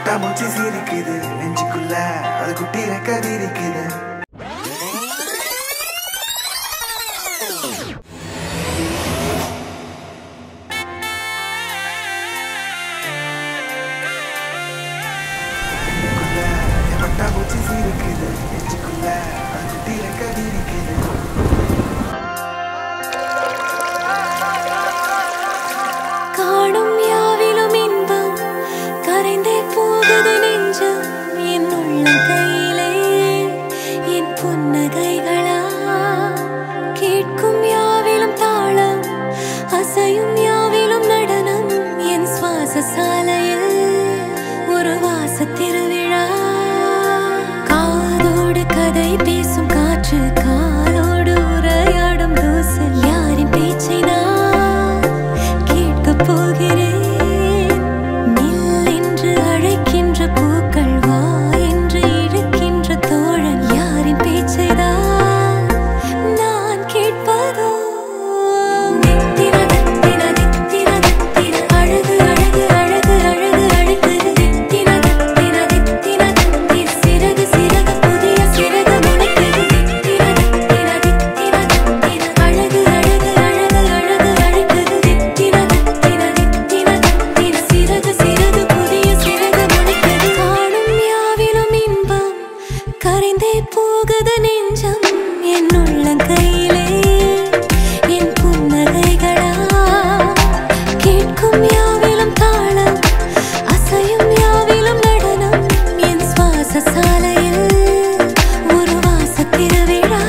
பட்டாம்பூச்சி சிரிக்குது நெஞ்சுக்குள்ள அது குட்டி ரெக்க விரிக்குது நெஞ்சுக்குள்ள என் பட்டாம்பூச்சி சிரிக்குது நெஞ்சுக்குள்ள அது குட்டி ரெக்க விரிக்குது காணும் யாவிலும் இன்பம் கரைந்தே போகுது நெஞ்சம் என் உள்ளம் கையிலே என் புன்னகைகளா கேட்கும் யாவிலும் தாளம் அசையும் யாவிலும் நடனம் என் சுவாச சாலையில் ஒரு வாச திருவிழா காதோடு கதை பேசும் காற்று காலோடு உரையாடும் தூசு யாரின் பேச்சை நான் கேட்கப் போகிறேன் நில் என்று அழைக்கின்ற பூக்கள் வா என்று இழுக்கின்ற தோழன் யாரின் பேச்சைதான் நான் கேட்பதோ தித்திர தித்திர தித்திர தித்திர அழகு அழகு அழகு அழகு அழைக்குது தித்திர தித்திர தித்திர தித்திர சிறகு சிறகு புதிய சிறகு முளைக்குது தித்திர தித்திர தித்திர தித்திர அழகு அழகு அழகு அழகு அழைக்குது தித்திர தித்திர தித்திர தித்திர சிறகு சிறகு புதிய சிறகு முளைக்குது காணும் யாவிலும் இன்பம் கரைந்தே போகுது நெஞ்சம் என் உள்ளங்கையிலே என் புன்னகைகளா கேட்கும் யாவிலும் தாளம் அசையும் யாவிலும் நடனம் என் சுவாச சாலையில் ஒரு வாச திருவிழா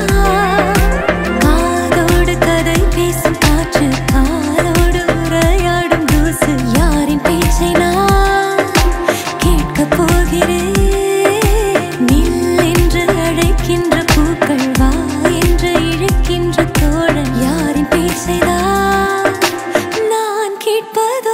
காதோடு கதை பேசும் காற்று காலோடு உரையாடும் தூசு யாரின் பேச்சை நான் கேட்கப் போகிறேன் நில் என்று அழைக்கின்ற பூக்கள் வா என்று இழுக்கின்ற தோழன் யாரின் பேச்சைதான் நான் கேட்பதோ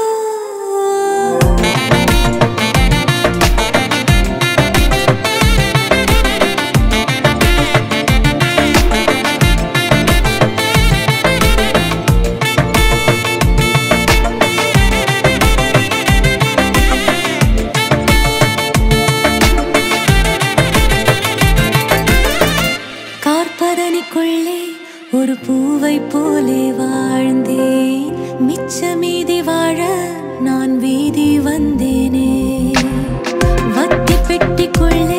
கார்பதனிக்குள்ளே ஒரு பூவை போலே வாழ்ந்தேன் மிச்ச மீதி வாழ நான் வீதி வந்தேனே வத்தி பெட்டிக்குள்ளே